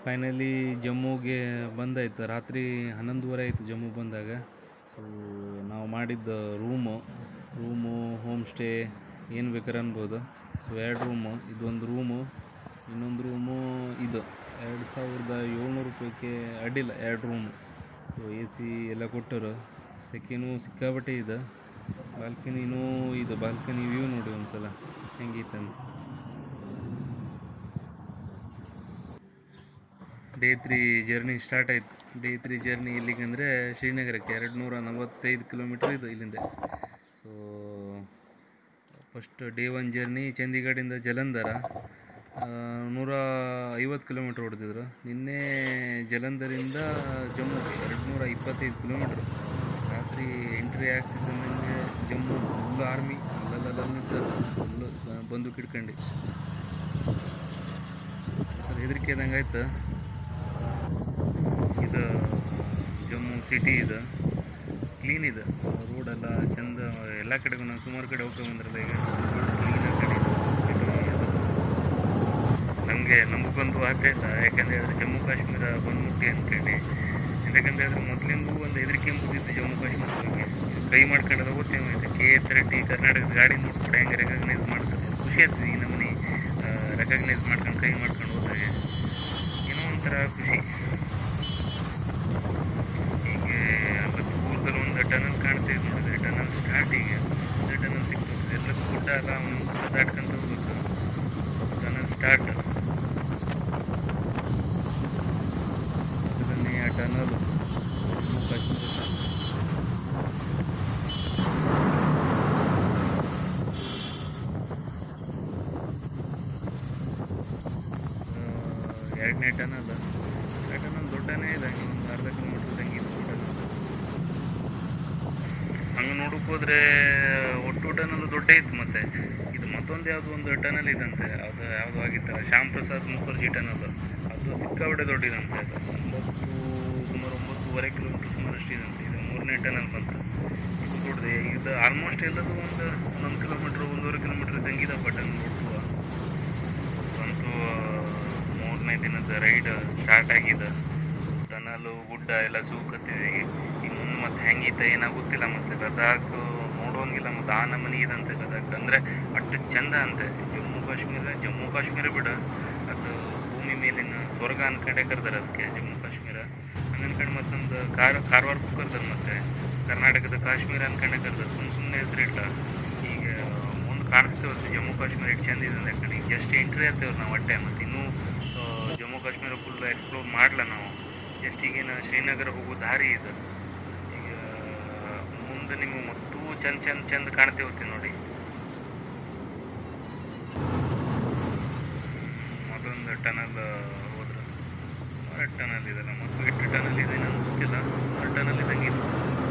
Finally ಜಮ್ಮುಗೆ ಬಂದಾಯ್ತು ರಾತ್ರಿ ಹನ್ನೊಂದುವರೆ ಆಯಿತು ಜಮ್ಮು ಬಂದಾಗ ಸೊ ನಾವು ಮಾಡಿದ್ದ ರೂಮು ರೂಮು ಹೋಮ್ ಸ್ಟೇ ಏನು ಬೇಕಾದ್ರೆ ಅನ್ಬೋದು ಸೊ ಎರಡು ರೂಮು ಇದೊಂದು ರೂಮು ಇನ್ನೊಂದು ರೂಮು ಇದು ಎರಡು ಸಾವಿರದ ಏಳ್ನೂರು ರೂಪಾಯಿಗೆ ಅಡ್ಡಿಲ್ಲ ಎರಡು ರೂಮು ಸೊ ಎ ಸಿ ಎಲ್ಲ ಕೊಟ್ಟರು ಸೆಕೆನೂ ಸಿಕ್ಕಾಪಟ್ಟೆ ಇದೆ ಬಾಲ್ಕನಿನೂ ಇದು ಬಾಲ್ಕನಿ ವ್ಯೂ ನೋಡಿ ಒಂದು ಸಲ ಹೆಂಗೈತಂದು ಡೇ ತ್ರೀ ಜರ್ನಿ ಸ್ಟಾರ್ಟ್ ಆಯಿತು ಡೇ ತ್ರೀ ಜರ್ನಿ ಇಲ್ಲಿಗೆ ಅಂದರೆ ಶ್ರೀನಗರಕ್ಕೆ ಎರಡು ನೂರ ನಲವತ್ತೈದು ಕಿಲೋಮೀಟ್ರ್ ಇದು ಇಲ್ಲಿಂದ so first day one journey ಚಂಡೀಗಢಿಂದ ಜಲಂಧರ ಆ, ನೂರ ಐವತ್ತು ಕಿಲೋಮೀಟ್ರ್ ಹೊಡೆದಿದ್ರು ನಿನ್ನೆ ಜಲಂಧರಿಂದ ಜಮ್ಮುಗೆ ಎರಡು ನೂರ ಇಪ್ಪತ್ತೈದು ಕಿಲೋಮೀಟ್ರ್ ರಾತ್ರಿ ಎಂಟ್ರಿ ಆಗ್ತಿದ್ದಂಗೆ ಜಮ್ಮು ಫುಲ್ ಆರ್ಮಿ ಅಲ್ಲಲ್ಲ ನಿಂತದ್ದು ಫುಲ್ಲು ಬಂದೂಕ್ ಹಿಡ್ಕೊಂಡು ಸರ್ ಹೆದರಿಕೆ ಆದಂಗೆ ಆಯ್ತು ಇದು ಜಮ್ಮು ಸಿಟಿ ಇದು ಕ್ಲೀನ್ ಇದೆ ರೋಡೆಲ್ಲ ಚಂದ ಎಲ್ಲ ಕಡೆಗೂ ನಾವು ಸುಮಾರು ಕಡೆ ಹೋಗ್ತಾ ಬಂದ್ರಲ್ಲ ಈಗ ಕ್ಲೀನ್ ಕಡೆ ಸಿಟಿ ನಮಗೆ ನಮಗೊಂದು ಆಸೆ ಇಲ್ಲ ಯಾಕಂದರೆ ಅದು ಜಮ್ಮು ಕಾಶ್ಮೀರ ಬಂದ್ಬಿಟ್ಟು ಅಂದ್ಕೊಂಡು ಯಾಕಂದರೆ ಅದ್ರ ಮೊದಲಿಂದೂ ಒಂದು ಹೆದರಿಕೆ ಎಂಬುದಿತ್ತು ಜಮ್ಮು ಕಾಶ್ಮೀರ ಬಗ್ಗೆ ಕೈ ಮಾಡ್ಕೊಂಡದ ಹೋಗ್ತೇವೆ ಇದು ಕೆ ಎಸ್ ಆರ್ ಟಿ ಕರ್ನಾಟಕದ ಗಾಡಿ ನೋಡ್ಬಿಟ್ಟು ಹೆಂಗೆ ರೆಕಗ್ನೈಸ್ ಮಾಡ್ತಾರೆ ಖುಷಿ ಆಗ್ತದೆ ಈ ನಮ್ಮನೆ ರೆಕಗ್ನೈಸ್ ಮಾಡ್ಕೊಂಡು ಕೈ ಮಾಡ್ಕೊಂಡು ಹೋದಾಗ ಏನೋ ಒಂಥರ ಖುಷಿ ಹೀಗೆ ಅಲ್ಲ ದೂರದಲ್ಲಿ ಒಂದು ಟನಲ್ ಕಾಣ್ತಿದೆ ನೋಡಿದ್ರೆ ಟನಲ್ ಸ್ಟಾರ್ಟ್ ಈಗ ಒಂದು ಟನಲ್ ಸಿಕ್ತು ಎಲ್ಲ ಗುಡ್ಡ ಎಲ್ಲ ಒಂದು ದಾಟ್ಕೊಂತ ಹೋಗ್ಬೇಕು ಟನಲ್ ಸ್ಟಾರ್ಟ್ ಅದನ್ನೇ ಆ ಟನಲ್ ಜಮ್ಮು ಕಾಶ್ಮೀರ ಎರಡನೇ ಟನಲ್ ಆ ಟನಲ್ ದೊಡ್ಡನೇ ಇದೆ ಹಂಗೆ ಒಂದು ಅರ್ಧ ಕಿಲೋಮೀಟರ್ ತಂಗಿ ಹಂಗೆ ನೋಡಕ್ ಹೋದ್ರೆ ಒಟ್ಟು ಟನಲ್ ದೊಡ್ಡ ಇತ್ತು ಮತ್ತೆ ಇದು ಮತ್ತೊಂದು ಯಾವುದೋ ಒಂದು ಟನಲ್ ಇದಂತೆ ಅದು ಯಾವುದು ಆಗಿತ್ತಲ್ಲ ಶ್ಯಾಮ್ ಪ್ರಸಾದ್ ಮುಖರ್ಜಿ ಟನಲ್ ಅದು ಸಿಕ್ಕಾಪಟ್ಟೆ ದೊಡ್ಡದಂತೆ ಅದು ಒಂಬತ್ತು ಸುಮಾರು ಒಂಬತ್ತೂವರೆ ಕಿಲೋಮೀಟರ್ ಸುಮಾರು ಅಷ್ಟಿದಂತೆ ಇದು ಮೂರನೇ ಟನಲ್ ಬಂತು ಇದು ದೊಡ್ಡದೆ ಇದು ಆಲ್ಮೋಸ್ಟ್ ಎಲ್ಲದು ಒಂದು ಒಂದೊಂದು ಕಿಲೋಮೀಟ್ರ್ ಒಂದೂವರೆ ಕಿಲೋಮೀಟ್ರ್ ತಂಗಿದಪ್ಪ ಟನಲ್ ಒಟ್ಟು ಅಂತೂ ಮೂರನೇ ದಿನದ ರೈಡ್ ಸ್ಟಾರ್ಟ್ ಆಗಿದೆ ಟನಲು ಗುಡ್ಡ ಎಲ್ಲ ಸೂಕತ್ತಿದೆ ಇನ್ನು ಮುಂದೆ ಮತ್ತೆ ಹೆಂಗೈತೆ ಏನಾಗುತ್ತಿಲ್ಲ ಮತ್ತೆ ಲದಾಖ್ ನೋಡೋಂಗಿಲ್ಲ ಮತ್ತೆ ಆ ನಮನಿ ಇದಂತೆ ಲದಾಖ್ ಅಂದರೆ ಅಷ್ಟು ಚಂದ ಅಂತೆ ಜಮ್ಮು ಕಾಶ್ಮೀರ ಜಮ್ಮು ಕಾಶ್ಮೀರ ಬಿಡ ಅದು ಭೂಮಿ ಮೇಲಿನ ಸ್ವರ್ಗ ಅನ್ಕೊಂಡೇ ಕರ್ದಾರೆ ಅದಕ್ಕೆ ಜಮ್ಮು ಕಾಶ್ಮೀರ ಹಂಗೆ ಅನ್ಕೊಂಡು ಮತ್ತೊಂದು ಕಾರ್ ಕಾರವಾರಕ್ಕೂ ಕರ್ದಾರೆ ಮತ್ತೆ ಕರ್ನಾಟಕದ ಕಾಶ್ಮೀರ ಅನ್ಕೊಂಡೇ ಕರ್ದಾರೆ ಸುಮ್ಮನೆ ಸುಮ್ಮನೆ ಹೆಸರಿಲ್ಲ ಈಗ ಮುಂದೆ ಕಾಣಿಸ್ತೇವೆ ಜಮ್ಮು ಕಾಶ್ಮೀರ ಎಷ್ಟು ಚಂದ ಇದೆ ಯಾಕಂದ್ರೆ ಈಗ ಜಸ್ಟ್ ಎಂಟ್ರಿ ಆಗ್ತೇವೆ ನಾವು ಒಟ್ಟೆ ಮತ್ತು ಇನ್ನೂ ಆ, ಜಮ್ಮು ಕಾಶ್ಮೀರ ಫುಲ್ ಎಕ್ಸ್ಪ್ಲೋರ್ ಮಾಡಲ್ಲ ನಾವು ಜಸ್ಟ್ ಈಗೇನು ಶ್ರೀನಗರ ಹೋಗೋ ದಾರಿ ಇದೆ ಈಗ ಮುಂದೆ ನಿಮಗೆ ಮತ್ತೂ ಚಂದ ಚಂದ ಚಂದ ಕಾಣ್ತೇವೆ ಹೋಗ್ತೀವಿ ನೋಡಿ ಮತ್ತೊಂದು ಟನಲ್ ಹೋದ್ರೆ ಸುಮಾರು ಟನಲ್ ಇದೆಲ್ಲ ಮತ್ತು ಎಷ್ಟು ಟನಲ್ ಇದೆ ನನಗೆ ಗೊತ್ತಿಲ್ಲ ಸುಮಾರು ಟನಲ್ ಇದ್ದಂಗೆ ಇದೆ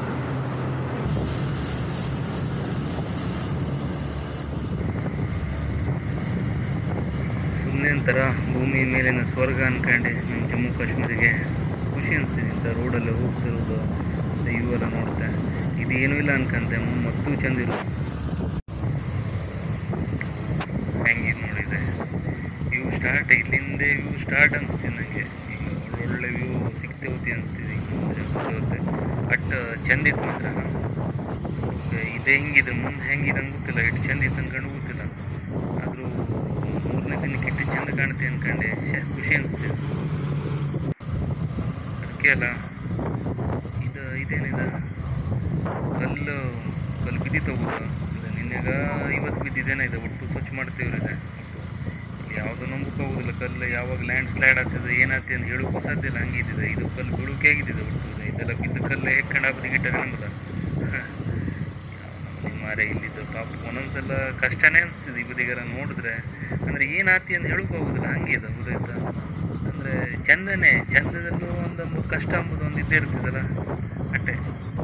ಸುಮ್ಮನೆ ಒಂಥರ ಭೂಮಿ ಮೇಲಿನ ಸ್ವರ್ಗ ಅನ್ಕೊಂಡೆ ನಮ್ಮ ಜಮ್ಮು ಕಾಶ್ಮೀರಿಗೆ ಖುಷಿ ಅನಿಸ್ತಿದೆ ಇಂಥ ರೋಡಲ್ಲಿ ಹೋಗ್ತಿರೋದು ಇವು ಎಲ್ಲ ನೋಡ್ತಾ ಇದು ಏನೂ ಇಲ್ಲ ಅನ್ಕಂತೆ ಮತ್ತೂ ಚಂದ ಇರೋದು ಹೆಂಗಿದೆ ನೋಡಿದೆ ವ್ಯೂ ಸ್ಟಾರ್ಟ್ ಇಲ್ಲಿಂದೇ ವ್ಯೂ ಸ್ಟಾರ್ಟ್ ಅನಿಸ್ತಿದೆ ನನಗೆ ಈಗ ಒಳ್ಳೊಳ್ಳೆ ವ್ಯೂ ಸಿಗ್ತೇ ಹೋತಿ ಅನಿಸ್ತಿದೆ ಈಗ ಅಟ್ ಚಂದ ಇತ್ತು ಮಾತ್ರ ಇದೇ ಹಿಂಗಿದೆ ಮುಂದೆ ಹೆಂಗಿದೆ ಅಂತ ಗೊತ್ತಿಲ್ಲ ಎಷ್ಟು ಚಂದ ಇತ್ತು ಅನ್ಕೊಂಡು ಗೊತ್ತಿಲ್ಲ ಆದರೂ ಮೂರನೇ ದಿನಕ್ಕೆ ಎಷ್ಟು ಚಂದ ಕಾಣುತ್ತೆ ಅನ್ಕೊಂಡೆ ಛೆ, ಖುಷಿ ಅನಿಸ್ತಿದೆ ಅದಕ್ಕೆ ಅಲ್ಲ ಇದು ಇದೇನಿದೆ ಕಲ್ಲು ಕಲ್ಲು ಬಿದ್ದಿತ್ತು ಹೋಗೋದು ಇದು ನಿನ್ನೆಗ ಇವತ್ತು ಬಿದ್ದಿದ್ದೇನೆ ಇದೆ ಒಟ್ಟು ಸ್ವಚ್ಛ ಮಾಡ್ತೀವ್ರಿ ಇದೆ ಇಲ್ಲಿ ಯಾವುದೋ ನಂಬಕ್ಕೆ ಹೋಗೋದಿಲ್ಲ ಕಲ್ಲು ಯಾವಾಗ ಲ್ಯಾಂಡ್ ಸ್ಲೈಡ್ ಆಗ್ತದೆ ಏನಾಗ್ತದೆ ಅಂತ ಹೇಳೋಕ್ಕೂ ಸಾಧ್ಯ ಇಲ್ಲ ಹಂಗಿದ್ದಿದೆ ಇದು ಕಲ್ಲು ಬಿಡುಕೆ ಆಗಿದ್ದಿದೆ ಒಟ್ಟು ಇದು. ಇದೆಲ್ಲ ಬಿದ್ದ ಕಲ್ಲು ಹೆಕ್ಕಂಡು ಬದಿ ಗಿಟ್ಟರೆ ನಮ್ಮದ ಮಾರೆ ಇಲ್ಲಿದ್ದು ಪಾಪ ಒಂದೊಂದ್ಸಲ ಕಷ್ಟನೇ ಅನಿಸ್ತಿದೆ ಈ ಬದಿಗೆಲ್ಲ ನೋಡಿದ್ರೆ ಅಂದರೆ ಏನಾತಿ ಅಂತ ಹೇಳೋಕೆ ಹೋಗೋದಿಲ್ಲ ಹಂಗಿದೆ ಗೊತ್ತಾಯ್ತಾ ಅಂದರೆ ಚಂದನೇ ಚಂದದಲ್ಲೂ ಒಂದೊಂದು ಕಷ್ಟ ಅಂಬುದು ಒಂದು ಇದ್ದೇ ಇರ್ತದಲ್ಲ ಅಷ್ಟೇ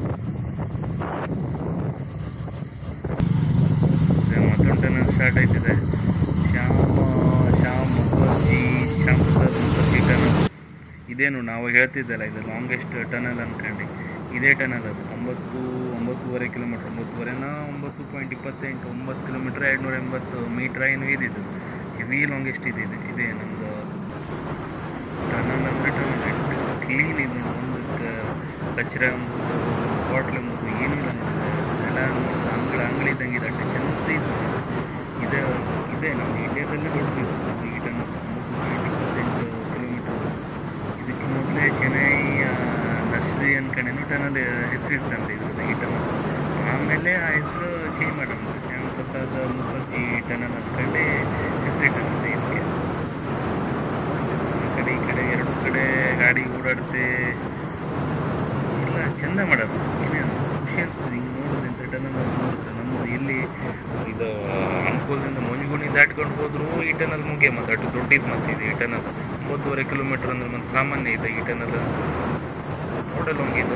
ಮತ್ತೊಂದು ಟನಲ್ ಸ್ಟಾರ್ಟ್ ಆಯ್ತಿದೆ ಶ್ಯಾಮ ಶ್ಯಾಮ್ ಮುಖರ್ಜಿ ಶ್ಯಾಮ್ ಪ್ರಸಾದ್ ಮುಖರ್ಜಿ ಟನಲ್ ಇದೇನು ನಾವು ಹೇಳ್ತಿದ್ದಲ್ಲ ಇದು ಲಾಂಗೆಸ್ಟ್ ಟನಲ್ ಅನ್ಕೊಂಡು ಇದೇ ಟನಲ್ ಅದು ಒಂಬತ್ತು ಒಂಬತ್ತೂವರೆ ಕಿಲೋಮೀಟ್ರ್ ಒಂಬತ್ತುವರೆನ ಒಂಬತ್ತು ಪಾಯಿಂಟ್ ಇಪ್ಪತ್ತೆಂಟು ಒಂಬತ್ತು ಕಿಲೋಮೀಟ್ರ್ ಎರಡುನೂರ ಎಂಬತ್ತು ಮೀಟ್ರ್ ಏನು ಇದಿದ್ದು ಹೆವಿ ಲಾಂಗೆಸ್ಟ್ ಇದಿದೆ ಇದೇ ನಮ್ಮದು ಟನಲ್ ಟನಲ್ ಅಂದರೆ ಟನಲ್ ಕ್ಲೀನ್ ಇದೆ ಒಂದು ಕಚರ ಎಂಬುದು ಬಾಟ್ಲ್ ಎಂಬುದು ಏನಿಲ್ಲ ನೋಡಿದ್ರೆ ನೆಲ ನೋಡಿದ್ರೆ ಅಂಗಳ ಅಂಗಡಿ ಇದ್ದಂಗೆ ಇದೆ ಅಷ್ಟೇ ಚಂದ ಇದೆ ಇದೆ ಇದೆ ನಮ್ಮ ಇಂಡಿಯಾದಲ್ಲಿ ದೊಡ್ಡದಿದೆ ಅದು ಈ ಟನಲ್ ಇಪ್ಪತ್ತೆಂಟು ಕಿಲೋಮೀಟರ್ ಇದಕ್ಕೆ ಮೊದಲೇ ಚೆನ್ನೈ ನರ್ಸರಿ ಅನ್ಕೊಂಡೇನು ಟನಲ್ ಹೆಸರಿರ್ತಂತೆ ಇದ್ರದ್ದು ಈ ಟನಲ್ ಆಮೇಲೆ ಆ ಹೆಸರು ಚೇಂಜ್ ಮಾಡೋದು ಶ್ಯಾಮ್ ಪ್ರಸಾದ್ ಮುಖರ್ಜಿ ಟನಲ್ ಅಂದ್ಕೊಂಡೆ ಹೆಸರಿಟ್ಟಂತೆ ಇದಕ್ಕೆ ಮಸ್ತ್ ಇದೆ. ಆ ಕಡೆ ಈ ಕಡೆ ಎರಡು ಕಡೆ ಗಾಡಿ ಓಡಾಡುತ್ತೆ ಎಲ್ಲ ಚಂದ ಮಾಡೋದು ಏನೇನು ಖುಷಿ ಅನಿಸ್ತದೆ ಹಿಂಗೆ ನೋಡಿದ್ರೆ ಇಂಥ ಟನಲ್ ನೋಡಿದ್ರೆ ನಮ್ಮದು ಎಲ್ಲಿ ಇದು ಅಂಕೋಲದಿಂದ ಮಂಜುಗುಣಿ ದಾಟ್ಕೊಂಡು ಹೋದ್ರು ಈ ಟನಲ್ ಮುಗಿಯ ಮತ್ತೆ ಅಷ್ಟು ದೊಡ್ಡದು ಮತ್ತೆ ಇದು ಈ ಟನಲ್ ಒಂಬತ್ತುವರೆ ಕಿಲೋಮೀಟರ್ ಅಂದ್ರೆ ಮತ್ತೆ ಸಾಮಾನ್ಯ ಇದೆ ಈ ಟನಲ್ ನೋಡಲ್ಲ ಹಂಗಿದು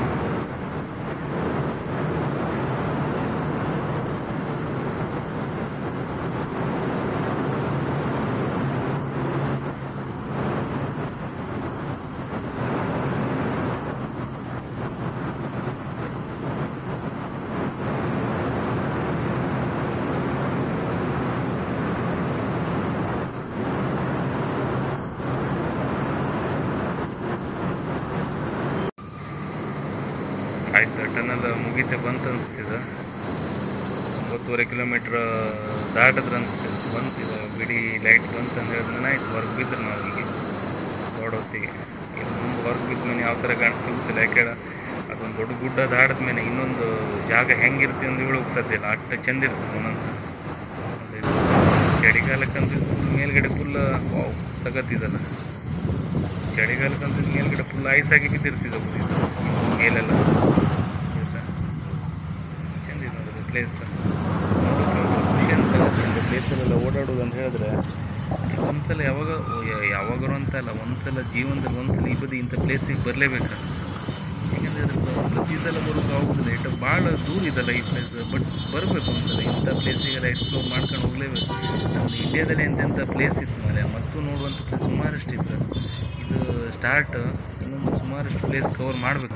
ಆಯ್ತು ಟನಲ್ ಮುಗಿತೆ ಬಂತು ಅನಿಸ್ತಿದೆ ಒಂಬತ್ತುವರೆ ಕಿಲೋಮೀಟ್ರ್ ದಾಟಿದ್ರೆ ಅನಿಸ್ತಿದೆ ಬಂತಿದೆ ಬಿಡಿ ಲೈಟ್ ಬಂತು ಅಂತ ಹೇಳಿದ್ರೆ ಆಯ್ತು ಹೊರಗೆ ಬಿದ್ದರು ನಾವು ಈಗ ಹೊತ್ತಿಗೆ ಇಲ್ಲಿ ಮುಂದೆ ಹೊರಗೆ ಬಿದ್ದ ಮೇಲೆ ಯಾವ ಥರ ಕಾಣಿಸ್ತಿ ಗೊತ್ತಿಲ್ಲ ಯಾಕೆ ಅದೊಂದು ದೊಡ್ಡ ಗುಡ್ಡ ದಾಟಿದ ಮೇಲೆ ಇನ್ನೊಂದು ಜಾಗ ಹೆಂಗಿರುತ್ತೆ ಅಂತ ಹೇಳೋಕೆ ಸಾಧ್ಯ ಇಲ್ಲ ಅಷ್ಟು ಚಂದ ಇರ್ತದೆ ಒಂದೊಂದ್ಸಲ ಅದೇ ಚಳಿಗಾಲಕ್ಕಂತೂ ಫುಲ್ ಮೇಲ್ಗಡೆ ಫುಲ್ ವಾವ್ ಸಗತ್ತಿದಲ್ಲ ಚಳಿಗಾಲಕ್ಕಂತೂ ಮೇಲ್ಗಡೆ ಫುಲ್ ಐಸ್ ಆಗಿ ಬಿದ್ದಿರ್ತಿದ್ದ ಮೇಲೆಲ್ಲ ಆಯ್ತಾ? ಚಂದ ಇದೆ ನೋಡೋದು ಪ್ಲೇಸ್ ಖುಷಿ ಅಂತ ಪ್ಲೇಸಲ್ಲೆಲ್ಲ ಓಡಾಡೋದು ಅಂತ ಹೇಳಿದ್ರೆ ಒಂದ್ಸಲ ಯಾವಾಗ ಓ, ಯ- ಯಾವಾಗಾರು ಅಂತ ಅಲ್ಲ ಒಂದ್ಸಲ ಜೀವನದಲ್ಲಿ ಒಂದ್ಸಲ ಈ ಬದಿ ಇಂಥ ಪ್ಲೇಸಿಗೆ ಬರಲೇಬೇಕು ಯಾಕಂದರೆ ಅದು ಪ್ರತಿ ಸಲ ಬರೋದು ಆಗೋದಿಲ್ಲ ಇಟ್ಟು ಭಾಳ ದೂರ ಇದಲ್ಲ ಈ ಪ್ಲೇಸ್ ಬಟ್ ಬರಬೇಕು ಒಂದ್ಸಲ ಇಂಥ ಪ್ಲೇಸಿಗೆಲ್ಲ ಎಕ್ಸ್ಪ್ಲೋರ್ ಮಾಡ್ಕೊಂಡು ಹೋಗಲೇಬೇಕು ನಮ್ಮದು ಇಂಡಿಯಾದಲ್ಲಿ ಎಂತೆಂಥ ಪ್ಲೇಸ್ ಇತ್ತು ಮೇಲೆ ಮತ್ತು ನೋಡುವಂಥ ಪ್ಲೇಸ್ ಸುಮಾರಷ್ಟು ಇತ್ತು ಇದು ಸ್ಟಾರ್ಟ್ ಇನ್ನೊಂದು ಸುಮಾರಷ್ಟು ಪ್ಲೇಸ್ ಕವರ್ ಮಾಡಬೇಕು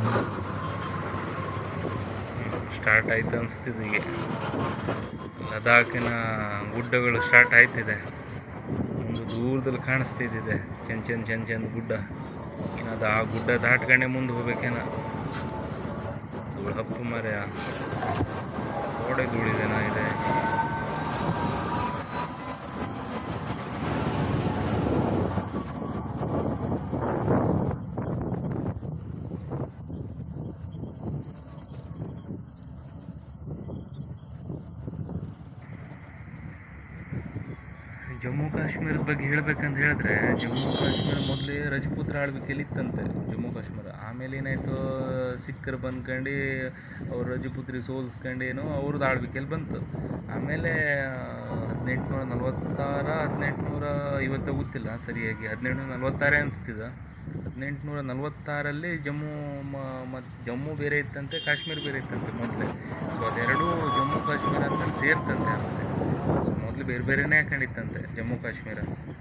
ಸ್ಟಾರ್ಟ್ ಆಯ್ತು ಅನಿಸ್ತಿದೆ ಈಗ ಲದಾಖಿನ ಗುಡ್ಡಗಳು ಸ್ಟಾರ್ಟ್ ಆಯ್ತಿದೆ ಒಂದು ದೂರದಲ್ಲಿ ಕಾಣಿಸ್ತಿದ್ದಿದೆ ಚೆಂದ ಚೆಂದ ಚೆಂದ ಚೆಂದ ಗುಡ್ಡ ಇನ್ನು ಅದು ಆ ಗುಡ್ಡ ದಾಟ್ಕೊಂಡೆ ಮುಂದೆ ಹೋಗ್ಬೇಕೇನ ಧೂಳು ಹಪ್ಪು ಮರ ಗೋಡೆ ಧೂಳಿದೇನ ಇದೆ ಜಮ್ಮು ಕಾಶ್ಮೀರದ ಬಗ್ಗೆ ಹೇಳ್ಬೇಕಂತ ಹೇಳಿದ್ರೆ ಜಮ್ಮು ಕಾಶ್ಮೀರ ಮೊದಲೇ ರಜಪೂತ್ರ ಆಳ್ವಿಕೆಯಲ್ಲಿ ಇತ್ತಂತೆ ಜಮ್ಮು ಕಾಶ್ಮೀರ ಆಮೇಲೆ ಏನಾಯಿತು ಸಿಕ್ಕರು ಬಂದ್ಕೊಂಡು ಅವ್ರು ರಜಪೂತ್ರಿ ಸೋಲಿಸ್ಕೊಂಡು ಏನೋ ಅವ್ರದ್ದು ಆಳ್ವಿಕೆಯಲ್ಲಿ ಬಂತು ಆಮೇಲೆ ಹದಿನೆಂಟುನೂರ ನಲ್ವತ್ತಾರ ಹದಿನೆಂಟುನೂರ ಐವತ್ತ ಗೊತ್ತಿಲ್ಲ ಸರಿಯಾಗಿ ಹದಿನೆಂಟುನೂರ ನಲ್ವತ್ತಾರೇ ಅನಿಸ್ತಿದೆ ಹದಿನೆಂಟುನೂರ ನಲ್ವತ್ತಾರಲ್ಲಿ ಜಮ್ಮು ಮತ್ತು ಜಮ್ಮು ಬೇರೆ ಇತ್ತಂತೆ ಕಾಶ್ಮೀರ ಬೇರೆ ಇತ್ತಂತೆ ಮೊದಲೇ ಸೊ ಅದೆರಡೂ ಜಮ್ಮು ಕಾಶ್ಮೀರ ಅಂತ ಸೇರ್ತಂತೆ ಆಮೇಲೆ ಸೊ ಮೊದಲು ಬೇರೆ ಬೇರೆನೇ ಹಾಕೊಂಡಿತ್ತಂತೆ ಜಮ್ಮು ಕಾಶ್ಮೀರ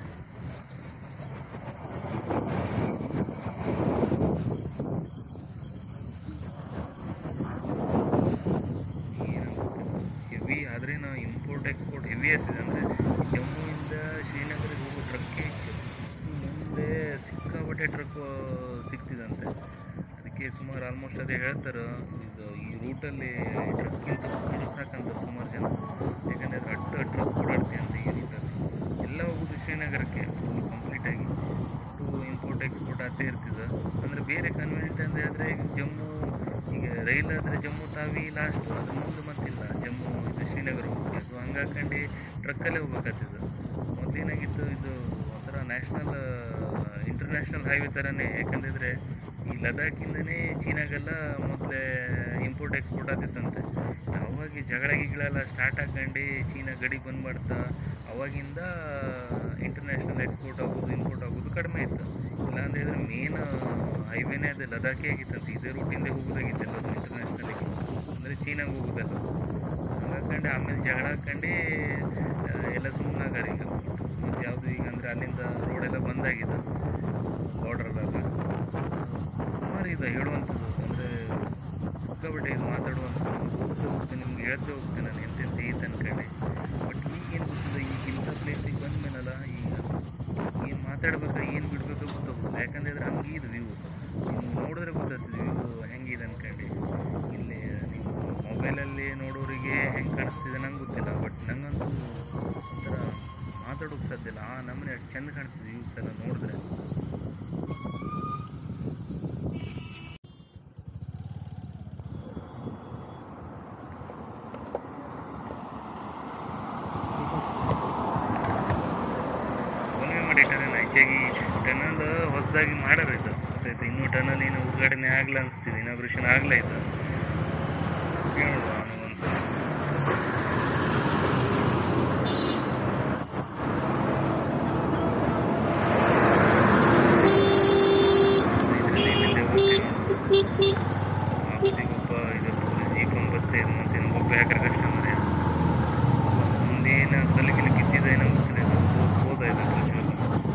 ಹೆವಿ ಆದರೆ ನಾವು ಇಂಪೋರ್ಟ್ ಎಕ್ಸ್ಪೋರ್ಟ್ ಹೆವಿ ಆಗ್ತಿದೆ ಅಂದರೆ ಜಮ್ಮುವಿಂದ ಶ್ರೀನಗರಿಗೆ ಹೋಗೋ ಟ್ರಕ್ಕೇ ಹೆಚ್ಚು ಮುಂದೆ ಸಿಕ್ಕಾಪಟ್ಟೆ ಟ್ರಕ್ ಸಿಗ್ತಿದಂತೆ ಅದಕ್ಕೆ ಸುಮಾರು ಆಲ್ಮೋಸ್ಟ್ ಅದೇ ಹೇಳ್ತಾರೆ ಇದು ಈ ರೂಟಲ್ಲಿ ಟ್ರಕ್ಕಿಂಗ್ ತಪ್ಪಿಸ್ಕೊಂಡ್ರೆ ಸಾಕಂತಾರೆ ಸುಮಾರು ಜನ ಯಾಕಂದರೆ ಅಡ್ಡ ಟ್ರಕ್ ಓಡಾಡ್ತಿ ಅಂತ ಈ ರೂಟಲ್ಲಿ ಎಲ್ಲ ಹೋಗೋದು ಶ್ರೀನಗರಕ್ಕೆ ಕಂಪ್ಲೀಟಾಗಿ ಟು ಇಂಪೋರ್ಟ್ ಎಕ್ಸ್ಪೋರ್ಟ್ ಆಗ್ತಾ ಇರ್ತದೆ ಅಂದರೆ ಬೇರೆ ಕನ್ವೀನಿಯಂಟ್ ಅಂತ ಹೇಳಿದ್ರೆ ಈಗ ಜಮ್ಮು ಈಗ ರೈಲ್ ಆದರೆ ಜಮ್ಮು ತಾವಿ ಲಾಸ್ಟ್ ಅದು ಮುಂದೆ ಮತ್ತಿಲ್ಲ ಜಮ್ಮು ಇದು ಶ್ರೀನಗರ ಹೋಗ್ತೀವಿ ಸೊ ಹಂಗಾಕೊಂಡು ಟ್ರಕ್ಕಲ್ಲೇ ಹೋಗ್ಬೇಕಾಗ್ತದೆ ಮೊದಲೇನಾಗಿತ್ತು ಇದು ಒಂಥರ ನ್ಯಾಷನಲ್ ಇಂಟರ್ನ್ಯಾಷನಲ್ ಹೈವೇ ಥರನೇ ಯಾಕಂತಂದರೆ ಈ ಲದಾಖಿಂದನೇ ಚೀನಾಗೆಲ್ಲ ಮೊದಲೇ ಇಂಪೋರ್ಟ್ ಎಕ್ಸ್ಪೋರ್ಟ್ ಆಗ್ತಿತ್ತಂತೆ ಯಾವಾಗ ಈ ಜಗಳ ಗಿಗಳೆಲ್ಲ ಸ್ಟಾರ್ಟ್ ಹಾಕೊಂಡು ಚೀನಾ ಗಡಿ ಬಂದ್ ಮಾಡ್ತಾ ಅವಾಗಿಂದ ಇಂಟರ್ನ್ಯಾಷನಲ್ ಎಕ್ಸ್ಪೋರ್ಟ್ ಆಗೋದು ಇಂಪೋರ್ಟ್ ಆಗೋದು ಕಡಿಮೆ ಇತ್ತು ಇಲ್ಲ ಅಂತ ಹೇಳಿದ್ರೆ ಮೇನ್ ಹೈವೇನೇ ಅದು ಲದಾಖೇ ಆಗಿತ್ತಂತೆ ಇದೇ ರೂಟಿಂದ ಹೋಗೋದಾಗಿತ್ತು ಅದು ಇಂಟರ್ನ್ಯಾಷನಲಿಗೆ ಅಂದರೆ ಚೀನಾಗೆ ಹೋಗೋದಲ್ಲ ಹಂಗಾಕೊಂಡು ಆಮೇಲೆ ಜಗಳ ಹಾಕೊಂಡು ಎಲ್ಲ ಸುಮ್ಮನಾಗಾರ ಈಗ ಮತ್ತು ಯಾವುದು ಈಗ ಅಂದರೆ ಅಲ್ಲಿಂದ ರೋಡೆಲ್ಲ ಬಂದಾಗಿದೆ ಬಾರ್ಡ್ರಲ್ಲೆಲ್ಲ ಸುಮಾರು ಇದೆ ಹೇಳುವಂಥದ್ದು ಅಂದರೆ ಸಿಕ್ಕಾಪಟ್ಟೆ ಇದು ಮಾತಾಡುವಂಥದ್ದು ಹೋಗ್ತಾ ಹೋಗ್ತೇನೆ ನಿಮ್ಗೆ ಹೇಳ್ತಾ ಹೋಗ್ತೇನೆ ನಾನು ಎಂತೆಂತ ಐತೆ ಅನ್ಕೊಂಡೆ ಬಟ್ ಈಗೇನು ಗೊತ್ತಿಲ್ಲ ಈಗ ಇಂಥ ಪ್ಲೇಸಿಗೆ ಬಂದ ಮೇಲಲ್ಲ ಈಗ ಏನು ಮಾತಾಡ್ಬೇಕಾ ಏನು ಬಿಡ್ಬೇಕು ಗೊತ್ತಾಗೋದಿಲ್ಲ ಯಾಕಂದ್ರೆ ಹಂಗೆ ಇದು ವ್ಯೂ ನೋಡಿದ್ರೆ ಗೊತ್ತಾಗ್ತದೆ ವ್ಯೂ ಹೆಂಗಿದೆ ಅನ್ಕೊಂಡು ಇಲ್ಲಿ ನೀವು ಮೊಬೈಲಲ್ಲಿ ನೋಡೋರಿಗೆ ಹೆಂಗೆ ಕಾಣಿಸ್ತಿದೆ ನಂಗೆ ಗೊತ್ತಿಲ್ಲ ಬಟ್ ನಂಗಂತೂ ಒಂಥರ ಮಾತಾಡೋಕೆ ಸಾಧ್ಯ ಇಲ್ಲ ಆ ನಮ್ಮನೆ ಅಷ್ಟು ಚೆಂದ ಕಾಣ್ತದೆ ವ್ಯೂಸ್ ಎಲ್ಲ ನೋಡಿದ್ರೆ ಒಮ್ಮೆ ಮಾಡಿ ಟನಲ್ ಹೆಚ್ಚಾಗಿ ಟನಲ್ ಹೊಸದಾಗಿ ಮಾಡಾರ ಇದು ಗೊತ್ತಾಯ್ತು ಇನ್ನೂ ಟನಲ್ ಏನು ಉದ್ಘಾಟನೆ ಆಗ್ಲ ಅನಿಸ್ತಿದೆ ಇನಾಗ್ರೇಷನ್ ಆಗ್ಲೇ ಇದು ಕೇಳೋಣ ಅವನಿಗೆ ಒಂದ್ಸಲ ಇದ್ರಲ್ಲಿ ಇಲ್ಲಿಂದ ಹೋಗ್ತೀನಿ ಆಫೀಸಿಗೊಬ್ಬ ಇದು ಪೊಲೀಸ್ ಜೀಪ್ ಒಂದು ಬರ್ತೇನೆ ಮತ್ತೆ ಒಬ್ಬ ಯಾಕ್ರೆ ಕಸ್ಟಮರ್ ಮುಂದೇನು ಕಲ್ಲಿಗಿಲಿ ಕಿತ್ತಿದೆ ಏನೋ ಗೊತ್ತಿಲ್ಲ ಇದು ಹೋದ ಇದು ಒಂಚೂರು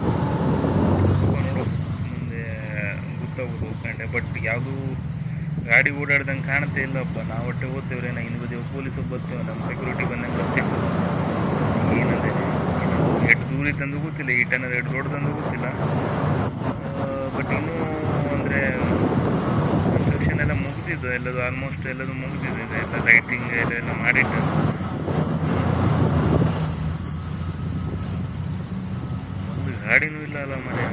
ನೋಡು ಮುಂದೆ ಗೊತ್ತಾಗೋದು ಹೋಗ್ಕೊಂಡೆ ಬಟ್ ಯಾವುದು ಗಾಡಿ ಓಡಾಡ್ದಂಗೆ ಕಾಣುತ್ತೆ ಇಲ್ಲಪ್ಪ ನಾವು ಒಟ್ಟೆ ಓದ್ತೇವ್ರೆ ನಾ ಇನ್ನು ಬದಿಯ ಪೊಲೀಸ್ ಬರ್ತೇವೆ ನಮ್ಮ ಸೆಕ್ಯೂರಿಟಿ ಬಂದಂಗೆ ಬರ್ತೇವೆ ಏನಂದ್ರೆ ಎಷ್ಟು ದೂರ ಇತ್ತಂದು ಗೊತ್ತಿಲ್ಲ ಈ ಟನಲ್ ಎಷ್ಟು ದೊಡ್ಡದಂದು ಗೊತ್ತಿಲ್ಲ ಬಟ್ ಇನ್ನೂ ಅಂದರೆ ಕನ್ಸ್ಟ್ರಕ್ಷನ್ ಎಲ್ಲ ಮುಗಿದಿದ್ದು ಎಲ್ಲದು ಆಲ್ಮೋಸ್ಟ್ ಎಲ್ಲದು ಮುಗಿದಿದೆ ಎಲ್ಲ ಲೈಟಿಂಗ್ ಎಲ್ಲ ಎಲ್ಲ ಮಾಡಿದ್ದು ಒಂದು ಗಾಡಿನೂ ಇಲ್ಲ ಅಲ್ಲ ಮನೆ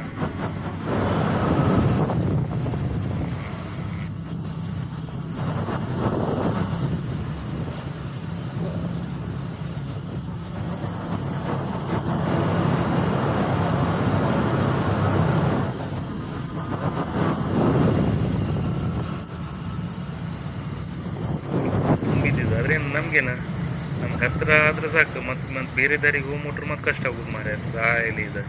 ತುಂಬಿದ್ದಿದ್ದು ಆದ್ರೆ ನಮ್ಗೇನ ನಮ್ಗೆ ಹತ್ರ ಆದ್ರೆ ಸಾಕು ಮತ್ತೆ ಮತ್ತೆ ಬೇರೆ ದಾರಿಗೆ ಹೋಗ್ಬಿಟ್ರೆ ಮತ್ತೆ ಕಷ್ಟ ಆಗೋದು ಮಾರ್ರೆ ಸಾಯಲಿ ಇದು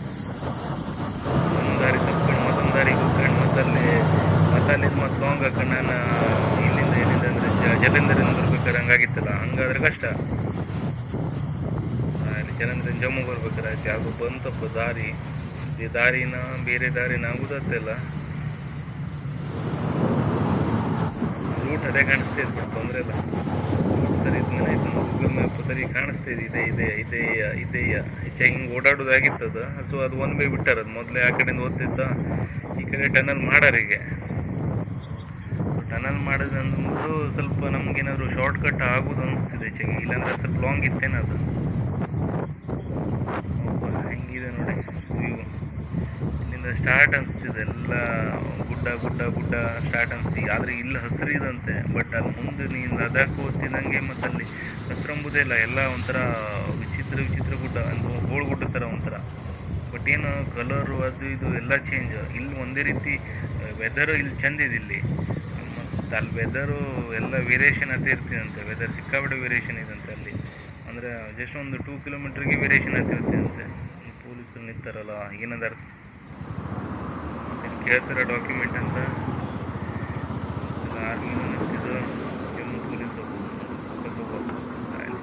ಒಂದು ದಾರಿ ತಪ್ಕೊಂಡು ಮತ್ತೊಂದು ದಾರಿಗೆ ಹೋಗ್ಕೊಂಡು ಮತ್ತಲ್ಲಿ ಮತ್ತೆ ಅಲ್ಲಿಂದ ಮತ್ತೆ ಲಾಂಗ್ ಹಾಕೊಂಡು ನಾನು ಇಲ್ಲಿಂದ ಇಲ್ಲಿಂದ ಅಂದ್ರೆ ಜ- ಜಲಂಧರಿಂದ ಬರ್ಬೇಕಾದ್ರೆ ಹಂಗಾಗಿತ್ತಲ್ಲ ಹಂಗಾದ್ರೆ ಕಷ್ಟ ಅಲ್ಲಿ ಜಲಂಧರ ಜಮ್ಮು ಬರ್ಬೇಕಾದ್ರೆ ಆಯ್ತು ಯಾವುದು ಬಂತಪ್ಪ ದಾರಿ ಈ ದಾರಿನ ಬೇರೆ ದಾರಿನ ಗೊತ್ತಾಗ್ತಿಲ್ಲ ರೂಟ್ ಅದೇ ಕಾಣಿಸ್ತಾ ಇದೆ ಬಟ್ ತೊಂದರೆ ಇಲ್ಲ ರೂಟ್ ಸರಿ ಇದ್ಮೇಲೆ ಆಯ್ತು ಗೂಗಲ್ ಮ್ಯಾಪ್ ಸರಿ ಕಾಣಿಸ್ತಾ ಇದೆ ಇದೆ ಇದೆ ಇದೆ ಇದೆ ಹೆಚ್ಚಾಗಿ ಹಿಂಗೆ ಓಡಾಡೋದಾಗಿತ್ತದ ಸೊ ಅದು ಒನ್ ವೇ ಬಿಟ್ಟಾರ ಅದು ಮೊದಲೇ ಆ ಕಡೆಯಿಂದ ಓದ್ತಿದ್ದ ಈ ಕಡೆ ಟನಲ್ ಮಾಡಾರಿಗೆ ಸೊ ಟನಲ್ ಮಾಡೋದಂದ್ಬಿಟ್ಟು ಸ್ವಲ್ಪ ನಮ್ಗೇನಾದ್ರು ಶಾರ್ಟ್ ಕಟ್ ಆಗೋದು ಅನಿಸ್ತಿದೆ ಹೆಚ್ಚಾಗಿ ಇಲ್ಲಾಂದ್ರೆ ಸ್ವಲ್ಪ ಲಾಂಗ್ ಇತ್ತೇನದು ಅಬ್ಬಾ, ಹೆಂಗಿದೆ ನೋಡಿ ವ್ಯೂ ಇಲ್ಲಿಂದ ಸ್ಟಾರ್ಟ್ ಅನಿಸ್ತಿದೆ ಎಲ್ಲ ಗುಡ್ಡ ಗುಡ್ಡ ಗುಡ್ಡ ಸ್ಟಾರ್ಟ್ ಅನಿಸ್ತಿದೆ ಆದರೆ ಇಲ್ಲಿ ಹಸಿರು ಇದಂತೆ ಬಟ್ ಅಲ್ಲಿ ಮುಂದೆ ನೀನು ಅದಕ್ಕೆ ಹೋಗ್ತಿದ್ದಂಗೆ ಮತ್ತು ಅಲ್ಲಿ ಹಸಿರಂಬುದೇ ಇಲ್ಲ ಎಲ್ಲ ಒಂಥರ ವಿಚಿತ್ರ ವಿಚಿತ್ರ ಗುಡ್ಡ ಅಂದ್ರೆ ಗೋಳು ಗುಡ್ಡ ಥರ ಒಂಥರ ಬಟ್ ಏನು ಕಲರು ಅದು ಇದು ಎಲ್ಲ ಚೇಂಜ್ ಇಲ್ಲಿ ಒಂದೇ ರೀತಿ ವೆದರು ಇಲ್ಲಿ ಚಂದ ಇದೆ ಇಲ್ಲಿ ಮತ್ತು ಅಲ್ಲಿ ವೆದರು ಎಲ್ಲ ವೇರಿಯೇಷನ್ ಅದೇ ಇರ್ತಿದಂತೆ ವೆದರ್ ಸಿಕ್ಕಾಪಟ್ಟೆ ವೇರಿಯೇಷನ್ ಇದಂತೆ ಅಲ್ಲಿ ಅಂದರೆ ಜಸ್ಟ್ ಒಂದು ಟೂ ಕಿಲೋಮೀಟ್ರಿಗೆ ವೇರಿಯೇಷನ್ ಆಗ್ತಿರ್ತಂತೆ ಪೊಲೀಸರು ನಿಂತಾರಲ್ಲ ಏನದ ಅರ್ಥ ಮತ್ತೆ ಕೇಳ್ತಾರೆ ಡಾಕ್ಯುಮೆಂಟ್ ಅಂತ ಆರ್ಮಿನೂ ನಿಂತಿದ್ದು ಜಮ್ಮು ಪೊಲೀಸು ಸ್ವಲ್ಪ ಸ್ವಲ್ಪ ಸಾಯ್ಲಿ.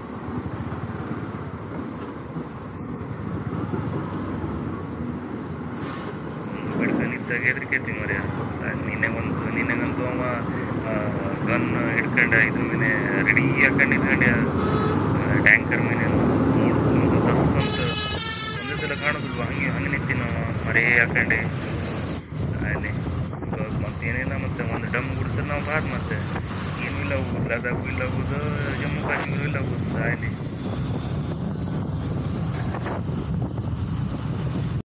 ಬಡ್ಕೊಂಡಿದ್ದಾಗ ಹೆದರಿಕೆ ಮರ್ಯ ನಿನ್ನೆ ಒಂದು ನಿನ್ನೆಗಂತೂ ಅವ ಗನ್ ಹಿಡ್ಕೊಂಡ ಇದ್ರ ಮೇಲೆ ರೆಡಿ ಹಾಕೊಂಡು ಇದ್ಕೊಂಡೆ ಟ್ಯಾಂಕರ್ ಮೇಲೆ ನೋಡ್ಕೊಂಡು ಬಸ್ ಅಂತ ಒಂದೇ ಸಲ ಕಾಣೋದಿಲ್ವ ಹಂಗೆ ಹಂಗೆ ನಿಂತೀನಿ ನಾವು ಮರೇ ಹಾಕೊಂಡೆ ಅಲ್ಲಿ ಮತ್ತೇನಿಲ್ಲ ಮತ್ತೆ ಒಂದು ಡಮ್ ಗುಡಿಸಿದ್ರೆ ನಾವು ಬಾದ್ ಮತ್ತೆ ಏನೂ ಇಲ್ಲ ಹೋಗುದು ಲದಾಖ್ ಇಲ್ಲ ಹೋಗುದು ಜಮ್ಮು ಕಾಶ್ಮೀರ ಇಲ್ಲ ಹೋಗುದು ಅಲ್ಲಿ